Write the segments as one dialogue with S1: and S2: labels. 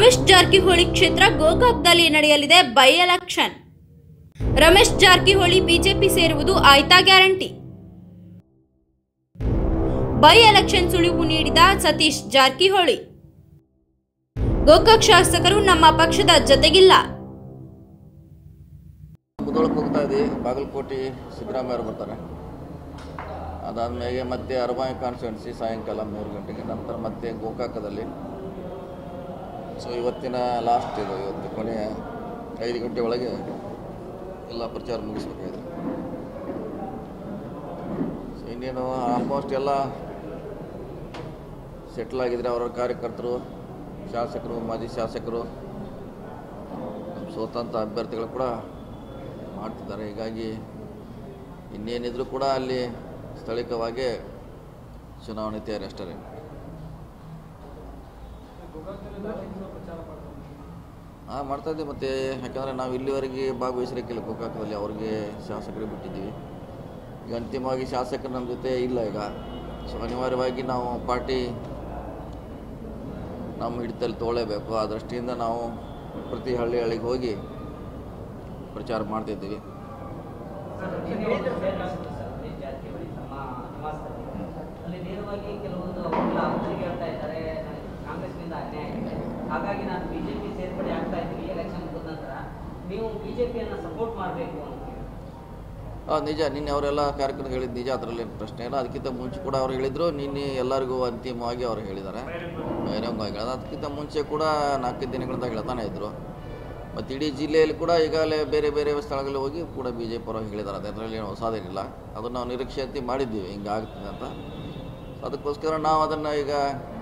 S1: ರಮೇಶ್ ಜಾರಕಿಹೊಳಿ ಕ್ಷೇತ್ರ ಗೋಕಾಕ್ದಲ್ಲಿ ನಡೆಯಲಿದೆ ಬೈ ಎಲೆಕ್ಷನ್ ರಮೇಶ್ ಜಾರಕಿಹೊಳಿ ಬಿಜೆಪಿ ಸೇರುವುದು ಆಯ್ತಾ ಗ್ಯಾರಂಟಿ ಬೈ ಎಲೆಕ್ಷನ್ ಸುಳಿವು ನೀಡಿದ ಸತೀಶ್ ಜಾರಕಿಹೊಳಿ ಗೋಕಾಕ್ ಶಾಸಕರು ನಮ್ಮ ಪಕ್ಷದ ಜೊತೆಗಿಲ್ಲ
S2: ಮುದೋಳಕ್ಕೆ ಹೋಗ್ತಾ ಇದ್ದೀವಿ ಬಾಗಲಕೋಟೆ ಸಿದ್ದರಾಮಯ್ಯರು ಬರ್ತಾರೆ ಅದಾದಮೇಲೆ ಮತ್ತೆ ಅರಬಾಯಿ ಕಾನ್ಸ್ಟಿಟ್ಯೂನ್ಸಿ ಸಾಯಂಕಾಲ ಮೂರು ಗಂಟೆಗೆ ನಂತರ ಮತ್ತೆ ಗೋಕಾಕದಲ್ಲಿ ಸೊ ಇವತ್ತಿನ ಲಾಸ್ಟ್ ಇದು ಇವತ್ತು ಕೊನೆಯ ಐದು ಗಂಟೆ ಒಳಗೆ ಎಲ್ಲ ಪ್ರಚಾರ ಮುಗಿಸ್ಬೇಕಾಗಿದೆ ಸೊ ಇನ್ನೇನು ಆಲ್ಮೋಸ್ಟ್ ಎಲ್ಲ ಸೆಟ್ಲ್ ಆಗಿದ್ರೆ ಅವರ ಕಾರ್ಯಕರ್ತರು ಶಾಸಕರು ಮಾಜಿ ಶಾಸಕರು ಸೋತಂಥ ಅಭ್ಯರ್ಥಿಗಳು ಕೂಡ ಮಾಡ್ತಿದ್ದಾರೆ ಹೀಗಾಗಿ ಇನ್ನೇನಿದ್ರು ಕೂಡ ಅಲ್ಲಿ ಸ್ಥಳೀಯವಾಗಿ ಚುನಾವಣೆ ತಯಾರಿ ಅಷ್ಟೇ ಹಾಂ ಮಾಡ್ತಾ ಇದ್ದೀವಿ ಮತ್ತು ಯಾಕಂದರೆ ನಾವು ಇಲ್ಲಿವರೆಗೆ ಭಾಗವಹಿಸಲಿಕ್ಕಿಲ್ಲ ಗೋಕಾಕದಲ್ಲಿ ಅವ್ರಿಗೆ ಶಾಸಕರಿಗೆ ಬಿಟ್ಟಿದ್ದೀವಿ ಈಗ ಅಂತಿಮವಾಗಿ ಶಾಸಕರು ನಮ್ಮ ಜೊತೆ ಇಲ್ಲ ಈಗ ಸೊ ಅನಿವಾರ್ಯವಾಗಿ ನಾವು ಪಾರ್ಟಿ ನಮ್ಮ ಹಿಡಿತಲ್ಲಿ ತೊಗೊಳ್ಳೇಬೇಕು ಆ ದೃಷ್ಟಿಯಿಂದ ನಾವು ಪ್ರತಿ ಹಳ್ಳಿ ಹಳ್ಳಿಗೆ ಹೋಗಿ ಪ್ರಚಾರ ಮಾಡ್ತಿದ್ದೀವಿ
S3: ಜಾರಕಿಹೊಳಿ ತಮ್ಮ ನಿವಾಸದಲ್ಲಿ ಅಲ್ಲಿ ನೇರವಾಗಿ ಕೆಲವೊಂದು ಅವರೆಲ್ಲ ಅವರಿಗೆ ಹೇಳ್ತಾ ಇದ್ದಾರೆ ಕಾಂಗ್ರೆಸ್ನಿಂದ ಅನ್ಯಾಯ ಆಗಿದೆ ಹಾಗಾಗಿ ನಾನು ಬಿಜೆಪಿ ಸೇರ್ಪಡೆ ಆಗ್ತಾ ಇದ್ದೀನಿ ಎಲೆಕ್ಷನ್ ಮುಗಿದ ನಂತರ ನೀವು ಬಿಜೆಪಿಯನ್ನು ಸಪೋರ್ಟ್ ಮಾಡಬೇಕು ಅಂತ
S2: ಹಾಂ ನಿಜ ನಿನ್ನೆ ಅವರೆಲ್ಲ ಕಾರ್ಯಕ್ರಮ ಹೇಳಿದ್ದು ನಿಜ ಅದರಲ್ಲಿ ಪ್ರಶ್ನೆ ಇಲ್ಲ ಅದಕ್ಕಿಂತ ಮುಂಚೆ ಕೂಡ ಅವ್ರು ಹೇಳಿದರು ನಿನ್ನೆ ಎಲ್ಲರಿಗೂ ಅಂತಿಮವಾಗಿ ಅವ್ರು ಹೇಳಿದ್ದಾರೆ ಬಹಿರಂಗವಾಗಿ ಹೇಳೋದು ಅದಕ್ಕಿಂತ ಮುಂಚೆ ಕೂಡ ನಾಲ್ಕೈದು ದಿನಗಳಿಂದ ಹೇಳ್ತಾನೆ ಇದ್ದರು ಮತ್ತು ಇಡೀ ಜಿಲ್ಲೆಯಲ್ಲಿ ಕೂಡ ಈಗಾಗಲೇ ಬೇರೆ ಬೇರೆ ಸ್ಥಳಗಳಲ್ಲಿ ಹೋಗಿ ಕೂಡ ಬಿ ಜೆ ಪಿ ಪರವಾಗಿ ಹೇಳಿದ್ದಾರೆ ಅದರಲ್ಲಿ ಏನು ಹೊಸದೇನಿಲ್ಲ ಅದನ್ನು ನಾವು ನಿರೀಕ್ಷೆ ಅಂತ ಮಾಡಿದ್ದೀವಿ ಹಿಂಗೆ ಆಗ್ತದೆ ಅಂತ ಅದಕ್ಕೋಸ್ಕರ ನಾವು ಅದನ್ನು ಈಗ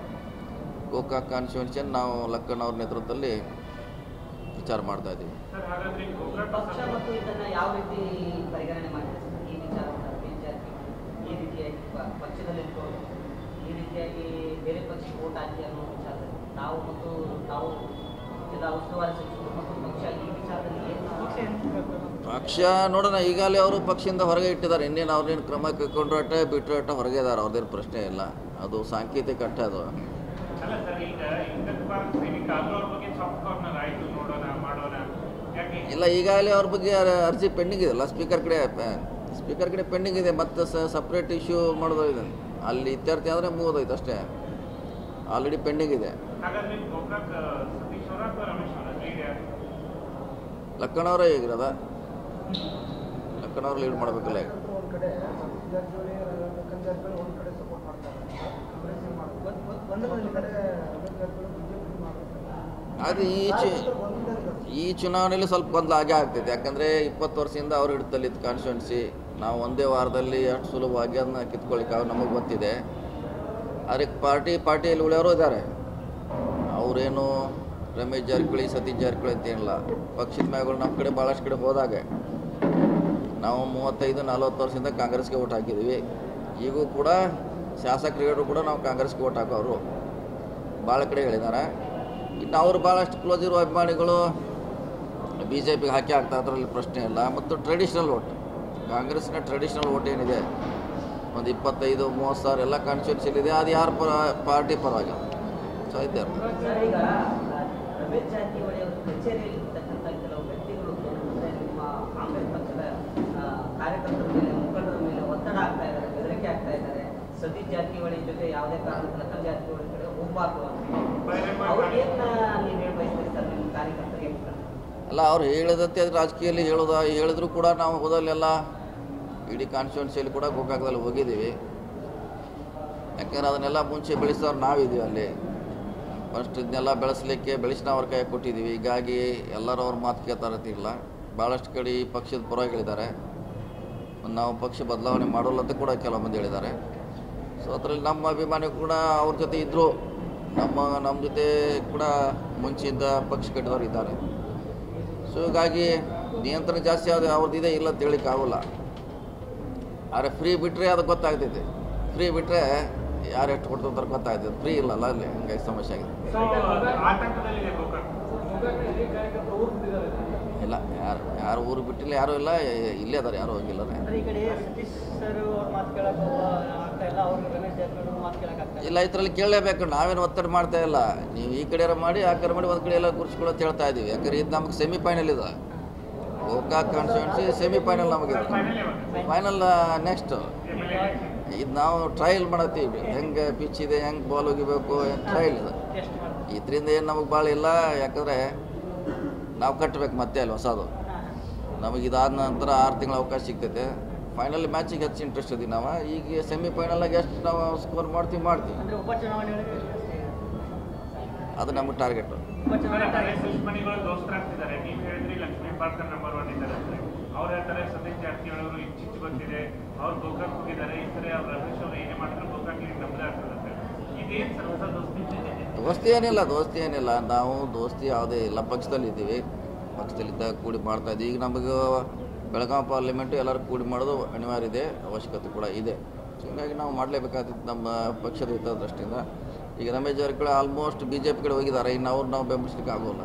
S2: ಗೋಕಾಕ್ ಕಾನ್ಸ್ಟಿಟ್ಯೂನ್ಸಿಯನ್ನು ನಾವು ಲಕ್ಕನ್ ಅವ್ರ ನೇತೃತ್ವದಲ್ಲಿ ವಿಚಾರ ಮಾಡ್ತಾ ಇದ್ದೀವಿ
S3: ಪಕ್ಷ ಮತ್ತು ಇದನ್ನ ಯಾವ ರೀತಿ ಪರಿಗಣನೆ ಮಾಡಿದೆ ಸರ್? ಈ ವಿಚಾರವನ್ನು ರಮೇಶ್ ಜಾರಕಿಹೊಳಿ ಈ ರೀತಿಯಾಗಿ ಪ- ಪಕ್ಷದಲ್ಲಿ ಇಟ್ಕೊಂಡು ಈ ರೀತಿಯಾಗಿ ಬೇರೆ ಪಕ್ಷಕ್ಕೆ ಓಟ್ ಹಾಕಿ ಅನ್ನೋ ವಿಚಾರದಲ್ಲಿ ತಾವು ಮತ್ತು ತಾವು ಜಿಲ್ಲಾ ಉಸ್ತುವಾರಿ ಸಚಿವರು ಮತ್ತು ಪಕ್ಷ ಈ ವಿಚಾರದಲ್ಲಿ ಏನು
S2: ಪಕ್ಷ ನೋಡೋಣ ಈಗಾಗಲೇ ಅವರು ಪಕ್ಷದಿಂದ ಹೊರಗೆ ಇಟ್ಟಿದ್ದಾರೆ ಇನ್ನೇನು ಅವ್ರನ್ನೇನು ಕ್ರಮ ಕೈಕೊಂಡ್ರು ಅಟ್ಟೆ ಬಿಟ್ಟರು ಅಟ್ಟೆ ಹೊರಗೆ ಇದ್ದಾರೆ ಅವ್ರದ್ದೇನು ಪ್ರಶ್ನೆ ಇಲ್ಲ ಅದು ಸಾಂಕೇತಿಕ ಅಟ್ಟೆ ಅದು
S4: ಅಲ್ಲ ಸರ್ ಈಗ ಹಿಂದಕ್ಕೆ ಭಾರತ ಸೈನಿಕ ಆದ್ರೂ ಅವ್ರ ಬಗ್ಗೆ ಸಾಫ್ಟ್ ಕಾರ್ನರ್ ಆಯ್ತು ನೋಡೋಣ ಮಾಡೋಣ ಯಾಕೆ
S2: ಇಲ್ಲ ಈಗಾಗಲೇ ಅವ್ರ ಬಗ್ಗೆ ಅರ್- ಅರ್ಜಿ ಪೆಂಡಿಂಗ್ ಇದೆಲ್ಲ ಸ್ಪೀಕರ್ ಕಡೆ ಸ್ಪೀಕರ್ ಕಡೆ ಪೆಂಡಿಂಗ್ ಇದೆ ಮತ್ತೆ ಸಪ್ರೇಟ್ ಇಶ್ಯೂ ಮಾಡೋದು ಇದೆ ಅಲ್ಲಿ ಇತ್ಯರ್ಥಿ ಆದರೆ ಮುಗಿದೋಯ್ತು ಅಷ್ಟೇ ಆಲ್ರೆಡಿ ಪೆಂಡಿಂಗ್ ಇದೆ
S4: ಹಾಗಾದ್ರೆ ಗೋಕಾಕ್ ಸತೀಶ್ ಅವರ ಅಥವಾ ರಮೇಶ್ ಅವರ ಲೀಡ್ ಯಾರು
S2: ಲಕ್ಕಣವರೇ ಈಗಿರದ ಲಕ್ಕಣವ್ರು ಲೀಡ್ ಮಾಡಬೇಕಲ್ಲ ಈಗ
S5: ಒಂದು ಕಡೆ ಸತೀಶ್ ಜಾರಕಿಹೊಳಿ ಲಕ್ಕನ್ ಜಾರಕಿಹೊಳಿ ಒಂದು ಕಡೆ ಸಪೋರ್ಟ್ ಮಾಡ್ತಾರೆ ಕಾಂಗ್ರೆಸ್ಸಿಗೆ ಮಾಡ್ತಾರೆ ಒಂದು ಒಂದು ಕಡೆ ರಮೇಶ್ ಜಾರಕಿಹೊಳಿ ಬಿಜೆಪಿ ಮಾಡ್ತಾರೆ
S2: ಅದು ಈ ಚು ಈ ಚುನಾವಣೆಯಲ್ಲಿ ಸ್ವಲ್ಪ ಗೊಂದಲ ಆಗೇ ಆಗ್ತೈತೆ ಯಾಕಂದರೆ ಇಪ್ಪತ್ತು ವರ್ಷದಿಂದ ಅವ್ರ ಹಿಡಿತಲ್ಲಿತ್ತು ಕಾನ್ಸ್ಟಿಟ್ಯೂನ್ಸಿ ನಾವು ಒಂದೇ ವಾರದಲ್ಲಿ ಅಷ್ಟು ಸುಲಭವಾಗಿ ಅದನ್ನ ಕಿತ್ಕೊಳ್ಳಿಕ್ಕೆ ಆಗ ನಮಗೆ ಗೊತ್ತಿದೆ ಆದರೆ ಪಾರ್ಟಿ ಪಾರ್ಟಿಯಲ್ಲಿ ಉಳಿಯೋರು ಇದ್ದಾರೆ ಅವರೇನು ರಮೇಶ್ ಜಾರಕಿಹೊಳಿ ಸತೀಶ್ ಜಾರಕಿಹೊಳಿ ಅಂತೇನಿಲ್ಲ ಪಕ್ಷದ ಮ್ಯಾಗಳು ನಮ್ಮ ಕಡೆ ಭಾಳಷ್ಟು ಕಡೆ ಹೋದಾಗೆ ನಾವು ಮೂವತ್ತೈದು ನಲ್ವತ್ತು ವರ್ಷದಿಂದ ಕಾಂಗ್ರೆಸ್ಗೆ ಓಟ್ ಹಾಕಿದ್ದೀವಿ ಈಗೂ ಕೂಡ ಶಾಸಕರು ಕೂಡ ನಾವು ಕಾಂಗ್ರೆಸ್ಗೆ ಓಟ್ ಹಾಕೋರು ಭಾಳ ಕಡೆ ಹೇಳಿದ್ದಾರೆ ಇನ್ನು ಅವ್ರು ಭಾಳಷ್ಟು ಕ್ಲೋಸ್ ಇರೋ ಅಭಿಮಾನಿಗಳು ಬಿ ಜೆ ಪಿಗೆ ಹಾಕಿ ಹಾಕ್ತಾ ಅದರಲ್ಲಿ ಪ್ರಶ್ನೆ ಇಲ್ಲ ಮತ್ತು ಟ್ರೆಡಿಷ್ನಲ್ ಓಟ್ ಕಾಂಗ್ರೆಸ್ನ ಟ್ರೆಡಿಷ್ನಲ್ ಓಟ್ ಏನಿದೆ ಒಂದು ಇಪ್ಪತ್ತೈದು ಮೂವತ್ತು ಸಾವಿರ ಎಲ್ಲ ಕಾನ್ಸ್ಟಿಟ್ಯೂನ್ಸಿಲಿದೆ ಅದು ಯಾರ ಪರ ಪಾರ್ಟಿ ಪರವಾಗಿ ಸೊ ಇದ್ದಾರೆ
S3: ಸರ್ ಈಗ ರಮೇಶ್ ಜಾರಕಿಹೊಳಿ ಅವರು ಕಚೇರಿಯಲ್ಲಿ ಇರ್ತಕ್ಕಂಥ ಕೆಲವು ವ್ಯಕ್ತಿಗಳು ಅಂದ್ರೆ ನಿಮ್ಮ ಕಾಂಗ್ರೆಸ್ ಪಕ್ಷದ ಆ, ಕಾರ್ಯಕರ್ತರ ಮೇಲೆ ಮುಖಂಡರ ಮೇಲೆ ಒತ್ತಡ ಆಗ್ತಾ ಇದ್ದಾರೆ ಬೆದರಿಕೆ ಆಗ್ತಾ ಇದ್ದಾರೆ ಸತೀಶ್ ಜಾರಕಿಹೊಳಿ ಜೊತೆ ಯಾವುದೇ ಕಾರಣಕ್ಕೂ ಲಕ್ಕನ್ ಜಾರಕಿಹೊಳಿ ಕಡೆ ಹೋಗ್ಬಾರ್ದು ಅಂತ ಅವ್ರಿಗೇನ ನೀವು ಹೇಳಿ ಬಯಸ್ತೀರಿ ಸರ್ ನಿಮ್ಮ ಕಾರ್ಯಕರ್ತರಿಗೆ ಮುಖಂಡರಿಗೆ?
S2: ಅಲ್ಲ ಅವ್ರು ಹೇಳಿದಂತೆ ಅದು ರಾಜಕೀಯದಲ್ಲಿ ಹೇಳೋದ ಹೇಳಿದ್ರು ಕೂಡ ನಾವು ಹೋದಲ್ಲೆಲ್ಲ ಇಡೀ ಕಾನ್ಸ್ಟಿಟ್ಯೂನ್ಸಿಯಲ್ಲಿ ಕೂಡ ಗೋಕಾಕದಲ್ಲಿ ಹೋಗಿದ್ದೀವಿ ಯಾಕಂದ್ರೆ ಅದನ್ನೆಲ್ಲ ಮುಂಚೆ ಬೆಳೆಸೋರು ನಾವಿದ್ದೀವಿ ಅಲ್ಲಿ ಫಸ್ಟ್ ಇದನ್ನೆಲ್ಲ ಬೆಳೆಸಲಿಕ್ಕೆ ಬೆಳೆಸಿನ ಅವ್ರ ಕೈ ಕೊಟ್ಟಿದ್ದೀವಿ ಹೀಗಾಗಿ ಎಲ್ಲರೂ ಅವ್ರ ಮಾತು ಕೇಳ್ತಾರತ್ತಿಲ್ಲ ಭಾಳಷ್ಟು ಕಡೆ ಈ ಪಕ್ಷದ ಪರವಾಗಿದ್ದಾರೆ ನಾವು ಪಕ್ಷ ಬದಲಾವಣೆ ಮಾಡೋಲ್ಲ ಅಂತ ಕೂಡ ಕೆಲವು ಮಂದಿ ಹೇಳಿದ್ದಾರೆ ಸೊ ಅದರಲ್ಲಿ ನಮ್ಮ ಅಭಿಮಾನಿ ಕೂಡ ಅವ್ರ ಜೊತೆ ಇದ್ದರು ನಮ್ಮ ನಮ್ಮ ಜೊತೆ ಕೂಡ ಮುಂಚೆಯಿಂದ ಪಕ್ಷ ಕಟ್ಟಿದವರು ಇದ್ದಾರೆ ಸೊ ಹೀಗಾಗಿ ನಿಯಂತ್ರಣ ಜಾಸ್ತಿ ಆದ ಅವ್ರದ್ದಿದೆ ಇಲ್ಲ ಅಂತ ಹೇಳಿಕ್ಕೆ ಆಗೋಲ್ಲ ಆದರೆ ಫ್ರೀ ಬಿಟ್ಟರೆ ಅದು ಗೊತ್ತಾಗ್ತೈತೆ ಫ್ರೀ ಬಿಟ್ಟರೆ ಯಾರು ಎಷ್ಟು ಕೊಡ್ತಾರೆ ಗೊತ್ತಾಗ್ತದೆ ಫ್ರೀ ಇಲ್ಲಲ್ಲ ಅಲ್ಲಿ ಹಂಗಾಗಿ ಸಮಸ್ಯೆ ಆಗಿದೆ
S4: ಸೊ ಆತಂಕದಲ್ಲಿದೆ ಗೋಕಾಕ್
S5: ಹಿರಿಯ ಕಾರ್ಯಕರ್ತರು ಊರು ಬಿಟ್ಟಿದ್ದಾರೆ
S2: ಇಲ್ಲ ಯಾರು ಯಾರು ಊರು ಬಿಟ್ಟಿಲ್ಲ ಯಾರೂ ಇಲ್ಲ ಎ- ಇಲ್ಲೇ ಅದಾರೆ ಯಾರು ಹೋಗಿಲ್ಲ
S3: ಅಂದ್ರೆ ಈ ಕಡೆ ಸತೀಶ್ ಸರ್ ಅವ್ರ ಮಾತು ಕೇಳಕ್ ಆಗ್ತಾ ಇಲ್ಲ ಅವ್ರಿಗೆ ರಮೇಶ್ ಜಾರಕಿಹೊಳಿ ಅವ್ರ ಮಾತು ಕೇಳಕ್ ಆಗ್ತಾ ಇಲ್ಲ
S2: ಇಲ್ಲ ಇದ್ರಲ್ಲಿ ಕೇಳಲೇಬೇಕು ನಾವೇನು ಒತ್ತಡ ಮಾಡ್ತಾ ಇಲ್ಲ ನೀವು ಈ ಕಡೆ ಮಾಡಿ ಆ ಕಡೆ ಮಾಡಿ ಒಂದು ಕಡೆ ಎಲ್ಲ ಕೂರಿಸ್ಕೊಳ್ಳೋ ಅಂತ ಹೇಳ್ತಾ ಇದೀವಿ ಯಾಕಂದ್ರೆ ಇದು ನಮಗೆ ಸೆಮಿಫೈನಲ್ ಇದೆ ಗೋಕಾಕ್ ಕಾನ್ಸ್ಟಿಟ್ಯೂನ್ಸಿ ಸೆಮಿಫೈನಲ್ ನಮಗಿದೆ
S4: ಫೈನಲ್ ಯಾವಾಗ
S2: final next
S4: M L A
S2: ಇದು ನಾವು ಟ್ರಯಲ್ ಮಾಡತ್ತೀವಿ ಹೆಂಗೆ ಪಿಚ್ ಇದೆ ಹೆಂಗೆ ಬಾಲ್ ಹೋಗಿಬೇಕು ಟ್ರಯಲ್ ಇದೆ
S3: ಟೆಸ್ಟ್ ಮಾಡ್ತಾರೆ
S2: ಇದರಿಂದ ಏನು ನಮಗೆ ಭಾಳ ಇಲ್ಲ ಯಾಕಂದರೆ ನಾವು ಕಟ್ಟಬೇಕು ಮತ್ತೆ ಅಲ್ಲಿ ಹೊಸದು ನಮಗೆ ಇದಾದ ನಂತರ ಆರು ತಿಂಗಳ ಅವಕಾಶ ಸಿಗ್ತೈತೆ ಫೈನಲ್ ಮ್ಯಾಚಿಗೆ ಹೆಚ್ಚು ಇಂಟ್ರೆಸ್ಟ್ ಇದೀವಿ ನಾವು ಈಗ ಸೆಮಿಫೈನಲಾಗಿ ಎಷ್ಟು ನಾವು ಸ್ಕೋರ್ ಮಾಡ್ತೀವಿ ಮಾಡ್ತೀವಿ
S3: ಅಂದ್ರೆ ಉಪಚುನಾವಣೆಗಳಿಗೆ
S2: ಅದು ನಮಗೆ ಟಾರ್ಗೆಟು
S3: ಉಪಚುನಾವಣೆ
S4: ಅದೇ ದುಶ್ಮನಿಗಳು ದೋಸ್ತರಾಗ್ತಿದ್ದಾರೆ ನೀವು ಹೇಳಿದ್ರಿ ಲಕ್ಷ್ಮೀ ಪಾರ್ಕರ್ ನಂಬರ್ ಒನ್ ಇದ್ದಾರೆ ಅಂತ ಅವ್ರು ಹೇಳ್ತಾರೆ ಸತೀಶ್ ಜಾರಕಿಹೊಳಿ ಅವರು ಇಚ್ಚಿಚ್ಚು ಬಂದಿದೆ ಅವ್ರು ಗೋಕಾಕ್ ಹೋಗಿದ್ದಾರೆ ಈ ಸರಿ ಅವ್ರು ರಮೇಶ್ ಅವರು ಏನೇ ಮಾಡಿದ್ರು ಗೋಕಾಕ್ ಲೀಗ್ ನಮ್ಮದೇ ಆಗ್ತದಂತೆ ಇದೇನು ಸರ್ ಹೊಸ ದೋಸ್ತಿ
S2: ದೋಸ್ತಿ ಏನಿಲ್ಲ ದೋಸ್ತಿ ಏನಿಲ್ಲ ನಾವು ದೋಸ್ತಿ ಯಾವುದೇ ಇಲ್ಲ ಪಕ್ಷದಲ್ಲಿ ಇದ್ದೀವಿ ಪಕ್ಷದಲ್ಲಿದ್ದಾಗ ಕೂಡಿ ಮಾಡ್ತಾ ಇದ್ದೀವಿ ಈಗ ನಮಗೆ ಬೆಳಗಾವಿ ಪಾರ್ಲಿಮೆಂಟು ಎಲ್ಲರೂ ಕೂಡಿ ಮಾಡೋದು ಅನಿವಾರ್ಯ ಇದೆ ಅವಶ್ಯಕತೆ ಕೂಡ ಇದೆ ಹೀಗಾಗಿ ನಾವು ಮಾಡಲೇಬೇಕಾಗಿತ್ತು ನಮ್ಮ ಪಕ್ಷದ ಹಿತದೃಷ್ಟಿಯಿಂದ ಈಗ Ramesh Jarkiholi almost B J P ಕಡೆ ಹೋಗಿದ್ದಾರೆ ಇನ್ನು ಅವ್ರು ನಾವು ಬೆಂಬಲಿಸ್ಲಿಕ್ಕೆ ಆಗೋಲ್ಲ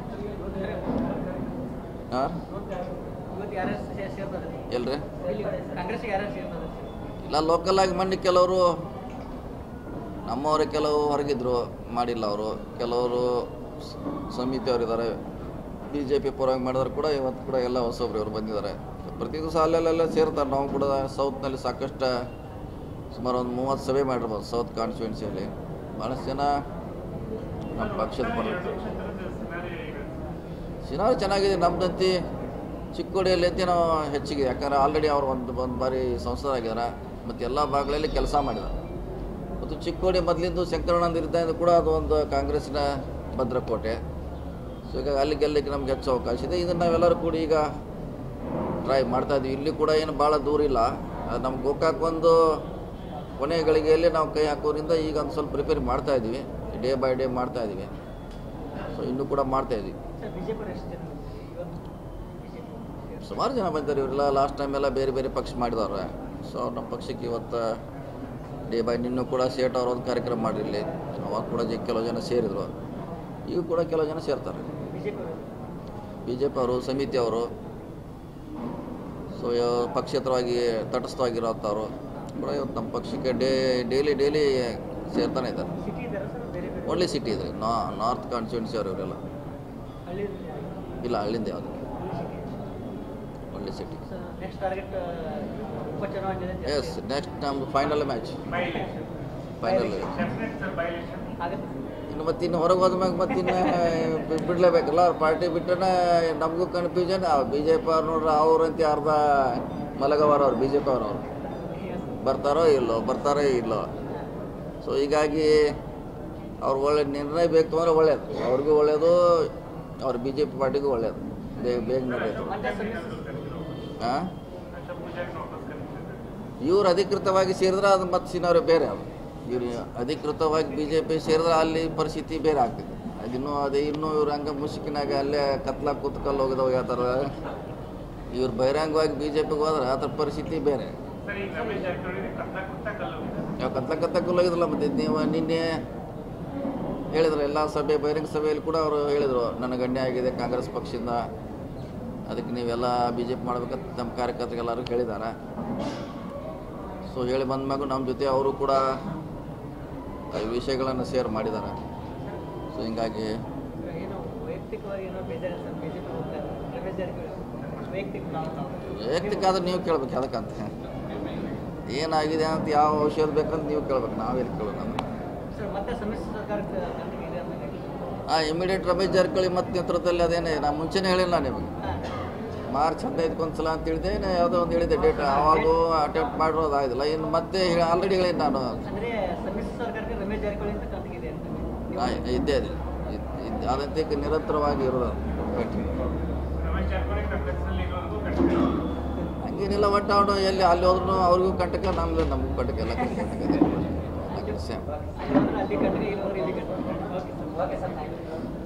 S2: ಹಾಂ
S3: ಇವತ್ತು ಯಾರ್ಯಾರು ಸೇ- ಸೇರ್ತಾರೆ
S2: ಎಲ್ರಿ
S3: ಕಾಂಗ್ರೆಸ್ಗೆ ಯಾರ್ಯಾರು ಸೇರ್ತಾರೆ
S2: ಇಲ್ಲ ಲೋಕಲ್ ಆಗಿ ಮೊನ್ನೆ ಕೆಲವರು ನಮ್ಮವರೇ ಕೆಲವು ಹೊರಗಿದ್ರು ಮಾಡಿಲ್ಲ ಅವರು ಕೆಲವರು ಸ- ಸಮಿತಿಯವರು ಇದ್ದಾರೆ ಬಿ ಜೆ ಪಿ ಪರವಾಗಿ ಮಾಡಿದ್ರು ಕೂಡ ಇವತ್ತು ಕೂಡ ಎಲ್ಲ ಹೊಸಬ್ರು ಇವರು ಬಂದಿದ್ದಾರೆ ಪ್ರತಿ ದಿವಸ ಅಲ್ಲೆಲ್ಲ ಸೇರ್ತಾರೆ ನಾವು ಕೂಡ ಸೌತ್ನಲ್ಲಿ ಸಾಕಷ್ಟು ಸುಮಾರು ಒಂದು ಮೂವತ್ತು ಸಭೆ ಮಾಡಿರ್ಬೋದು ಸೌತ್ ಕಾನ್ಸ್ಟಿಟ್ಯೂನ್ಸಿಯಲ್ಲಿ ಭಾಳಷ್ಟು ಜನ ನಮ್ಮ ಪಕ್ಷದ ಪರ ಸಿನಾರಿ ಚೆನ್ನಾಗಿದೆ ನಮ್ದಂತಿ ಚಿಕ್ಕೋಡಿಯಲ್ಲಿ ಅಂತ ನಾವು ಹೆಚ್ಚಿಗೆ ಯಾಕಂದ್ರೆ ಆಲ್ರೆಡಿ ಅವ್ರು ಒಂದು ಒಂದು ಬಾರಿ ಸಂಸದರಾಗಿದ್ದಾರೆ ಮತ್ತು ಎಲ್ಲ ಭಾಗಗಳಲ್ಲಿ ಕೆಲಸ ಮಾಡಿದ್ದಾರೆ ಮತ್ತು ಚಿಕ್ಕೋಡಿ ಮೊದಲಿಂದು ಶಂಕರಾನಂದ ಇದ್ದಾಗ ಕೂಡ ಅದು ಒಂದು ಕಾಂಗ್ರೆಸ್ಸಿನ ಭದ್ರಕೋಟೆ ಸೊ ಈಗ ಅಲ್ಲಿ ಗೆಲ್ಲಕ್ಕೆ ನಮ್ಗೆ ಹೆಚ್ಚು ಅವಕಾಶ ಇದೆ ಇದನ್ನು ನಾವೆಲ್ಲರೂ ಕೂಡಿ ಈಗ ಟ್ರೈ ಮಾಡ್ತಾ ಇದ್ವಿ ಇಲ್ಲಿ ಕೂಡ ಏನು ಭಾಳ ದೂರ ಇಲ್ಲ ಅದು ನಮ್ಮ ಗೋಕಾಕ್ ಒಂದು ಕೊನೆಯ ಗಳಿಗೆಯಲ್ಲಿ ನಾವು ಕೈ ಹಾಕೋದ್ರಿಂದ ಈಗ ಒಂದು ಸ್ವಲ್ಪ ಪ್ರಿಪೇರ್ ಮಾಡ್ತಾ ಇದ್ವಿ ಡೇ ಬೈ ಡೇ ಮಾಡ್ತಾ ಇದ್ವಿ ಸೊ ಇನ್ನೂ ಕೂಡ ಮಾಡ್ತಾ ಇದ್ವಿ
S3: ಸರ್ ಬಿಜೆಪಿ ಎಷ್ಟು ಜನ ಇವತ್ತು ಬಿಜೆಪಿ
S2: ಸುಮಾರು ಜನ ಬಂದಿದ್ದಾರೆ ಇವರೆಲ್ಲ ಲಾಸ್ಟ್ ಟೈಮ್ ಎಲ್ಲ ಬೇರೆ ಬೇರೆ ಪಕ್ಷ ಮಾಡಿದವ್ರೆ ಸೊ ಅವ್ರು ನಮ್ಮ ಪಕ್ಷಕ್ಕೆ ಇವತ್ತು ಡೇ ಬೈ ನಿನ್ನೂ ಕೂಡ ಸೇಟ್ ಅವ್ರ ಒಂದು ಕಾರ್ಯಕ್ರಮ ಮಾಡಿರಲಿ ಅವಾಗ ಕೂಡ ಜ ಕೆಲವು ಜನ ಸೇರಿದರು ಈಗ ಕೂಡ ಕೆಲವು ಜನ ಸೇರ್ತಾರೆ
S3: ಬಿಜೆಪಿ
S2: ಬಿ ಜೆ ಪಿ ಅವರು ಸಮಿತಿ ಅವರು ಸೊ ಪಕ್ಷೇತರವಾಗಿ ತಟಸ್ಥವಾಗಿರೋಂಥವ್ರು ಕೂಡ ಇವತ್ತು ನಮ್ಮ ಪಕ್ಷಕ್ಕೆ ಡೇ ಡೈಲಿ ಡೈಲಿ ಸೇರ್ತಾನೆ ಇದ್ದಾರೆ
S3: ಸಿಟಿ ಇದ್ದಾರೆ ಸರ್ ಬೇರೆ ಬೇರೆ
S2: ಒಳ್ಳೆ ಸಿಟಿ ಇದೆ ನಾರ್ತ್ ಕಾನ್ಸ್ಟಿಟ್ಯೂನ್ಸಿ ಅವರು ಇವರೆಲ್ಲ
S3: ಹಳ್ಳಿ
S2: ಇಲ್ಲ ಹಳ್ಳಿಂದ ಯಾವುದು ಒಳ್ಳೆ ಸಿಟಿ
S3: ಸರ್ ನೆಕ್ಸ್ಟ್ ಟಾರ್ಗೆಟ್ ಉಪಚುನಾವಣೆ
S2: ಎಸ್ ನೆಕ್ಸ್ಟ್ ನಮ್ಮದು final match
S4: by election
S2: final
S4: definite sir by election
S3: ಆಗುತ್ತೆ
S2: ಇನ್ನು ಮತ್ತೆ ಇನ್ನು ಹೊರಗೆ ಹೋದ್ಮ್ಯಾಗ ಮತ್ತೆ ಇನ್ನು ಬಿ- ಬಿಡ್ಲೇಬೇಕಲ್ಲ ಅವ್ರ ಪಾರ್ಟಿ ಬಿಟ್ಟರೆ ನಮಗೂ ಕನ್ಫ್ಯೂಷನ್ ಬಿ ಜೆ ಪಿ ಅವ್ರು ನೋಡ್ರೆ ಅವ್ರಂತ ಅರ್ಧ ಮಲಗವಾರ ಅವ್ರು ಬಿ ಜೆ ಪಿ ಅವ್ರವ್ರು ಬರ್ತಾರೋ ಇಲ್ಲೋ ಬರ್ತಾರೋ ಇಲ್ಲೋ ಸೊ ಹೀಗಾಗಿ ಅವ್ರು ಒಳ್ಳೆ ನಿರ್ಣಯ ಬೇಕು ಅಂದರೆ ಒಳ್ಳೇದು ಅವ್ರಿಗೂ ಒಳ್ಳೆಯದು ಅವ್ರ ಬಿ ಜೆ ಪಿ ಪಾರ್ಟಿಗೂ ಒಳ್ಳೆಯದು ಬೇಗ ಬೇಗ ನಡೆಯೋದು
S3: ಮತ್ತೆ ಸಮಿತಿ
S2: ಹಾಂ
S4: ಅಶೋಕ್ ಪೂಜಾರಿನ ವಾಪಸ್ ಕರೀತಾರೆ
S2: ಇವ್ರು ಅಧಿಕೃತವಾಗಿ ಸೇರಿದ್ರೆ ಅದು ಮತ್ತೆ ಸಿನಾರಿ ಬೇರೆ ಅದು ಇವ್ರು ಅಧಿಕೃತವಾಗಿ ಬಿ ಜೆ ಪಿ ಸೇರಿದ್ರೆ ಅಲ್ಲಿ ಪರಿಸ್ಥಿತಿ ಬೇರೆ ಆಗ್ತದೆ ಅದಿನ್ನೂ ಅದೇ ಇನ್ನೂ ಇವ್ರು ಹಂಗೆ ಮುಸುಕಿನಾಗ ಅಲ್ಲೇ ಕತ್ಲಾಗ ಕೂತ್ಕಲ್ಲಿ ಹೋಗಿದವ ಹೇಳ್ತಾರೆ ಇವ್ರು ಬಹಿರಂಗವಾಗಿ ಬಿ ಜೆ ಪಿಗೆ ಹೋದ್ರೆ ಅದ್ರ ಪರಿಸ್ಥಿತಿ ಬೇರೆ
S4: ಸರ್ ಈಗ ರಮೇಶ್ ಜಾರಕಿಹೊಳಿ ಕತ್ತ ಕುತ್ತ ಕಲ್ಲು
S2: ಯಾವ ಕತ್ಲ ಕತ್ತ ಹೋಗಿದ್ರಲ್ಲ ಮತ್ತೆ ನೀವು ನಿನ್ನೆ ಹೇಳಿದ್ರು ಎಲ್ಲ ಸಭೆ ಬಹಿರಂಗ ಸಭೆಯಲ್ಲಿ ಕೂಡ ಅವರು ಹೇಳಿದರು ನನಗೆ ಅನ್ಯಾಯ ಆಗಿದೆ ಕಾಂಗ್ರೆಸ್ ಪಕ್ಷದಿಂದ ಅದಕ್ಕೆ ನೀವೆಲ್ಲ ಬಿ ಜೆ ಪಿ ಮಾಡ್ಬೇಕಂತ ನಮ್ಮ ಕಾರ್ಯಕರ್ತರಿಗೆಲ್ಲರೂ ಹೇಳಿದ್ದಾರೆ ಸೊ ಹೇಳಿ ಬಂದ್ಮ್ಯಾಗ ನಮ್ಮ ಜೊತೆ ಅವರು ಕೂಡ ಈ ವಿಷಯಗಳನ್ನು ಶೇರ್ ಮಾಡಿದ್ದಾರೆ ಸೊ ಹಿಂಗಾಗಿ
S3: ಏನೋ ವೈಯಕ್ತಿಕವಾಗಿ ಏನೋ ಬೇಜಾರು ಸರ್ ಬಿಜೆಪಿ ಹೋಗ್ತಾರೆ ರಮೇಶ್ ಜಾರಕಿಹೊಳಿ ವೈಯಕ್ತಿಕ ನಾವು ನಾವು
S2: ವೈಯಕ್ತಿಕ ಆದ್ರೆ ನೀವು ಕೇಳ್ಬೇಕು ಅದಕ್ಕಂತ ಏನಾಗಿದೆ ಅಂತ ಯಾವ ಔಷಧ ಬೇಕಂತ ನೀವು ಕೇಳ್ಬೇಕು ನಾವೆಲ್ಲಿ ಕೇಳೋದು ನಮಗೆ
S3: ಸರ್ ಮತ್ತೆ ಸಮ್ಮಿಶ್ರ ಸರ್ಕಾರಕ್ಕೆ ಗಂಟೆಗೆ ಇದೆ ಅಂದಾಗ
S2: ಆ ಇಮಿಡಿಯೇಟ್ ರಮೇಶ್ ಜಾರಕಿಹೊಳಿ ಮತ್ತು ನೇತೃತ್ವದಲ್ಲಿ ಅದೇನೇ ನಾನು ಮುಂಚೆನೇ ಹೇಳಿಲ್ಲ ನಿಮಗೆ ಮಾರ್ಚ್ ಹದಿನೈದಕ್ಕೆ ಒಂದು ಸಲ ಅಂತ ಹೇಳಿದೆ ಇನ್ನು ಯಾವುದೋ ಒಂದು ಹೇಳಿದೆ ಡೇಟ್ ಆವಾಗೂ ಅಟೆಂಪ್ಟ್ ಮಾಡಿರೋದು ಆಗಿಲ್ಲ ಇನ್ನು ಮತ್ತೆ ಆಲ್ರೆಡಿ ಹೇಳಿದ್ದು ನಾನು
S3: ಅಂದ್ರೆ ಸಮ್ಮಿಶ್ರ ಸರ್ಕಾರಕ್ಕೆ ರಮೇಶ್ ಜಾರಕಿಹೊಳಿ ಅಂತ ಗಂಟೆಗೆ ಇದೆ ಅಂತ ನೀವು-
S2: ಆ, ಇದ್ದೇ ಇದೆ ಇದ್- ಇದ್- ಅದಂತೆ ಈಗ ನಿರಂತರವಾಗಿ ಇರೋದು ಕಂಟಿನ್ಯೂ
S4: ರಮೇಶ್ ಜಾರಕಿಹೊಳಿ ಕಾಂಗ್ರೆಸ್ನಲ್ಲಿ ಇರೋವರೆಗೂ ಕಂಟಿನ್ಯೂ
S2: ಹಂಗೇನಿಲ್ಲ ಒಟ್ಟು ಅವನು ಎಲ್ಲಿ ಅಲ್ಲಿ ಹೋದ್ರೂ ಅವ್ರಿಗೂ ಕಂಟಕ ನಮ್ಗೆ ನಮಗೂ ಕಂಟಕ ಎಲ್ಲ ಕಡೆ ಕಂಟಕ ಇದೆ ಎಲ್ಲ ಕಡೆ ಸೇಮ್
S3: ಅಲ್ಲಿ ಹೋದ್ರೆ ಅಲ್ಲಿ ಗಂಟೆಗೆ ಇಲ್ಲಿ ಹೋದ್ರೆ ಇಲ್ಲಿ ಗಂಟೆಗೆ okay sir okay sir thank you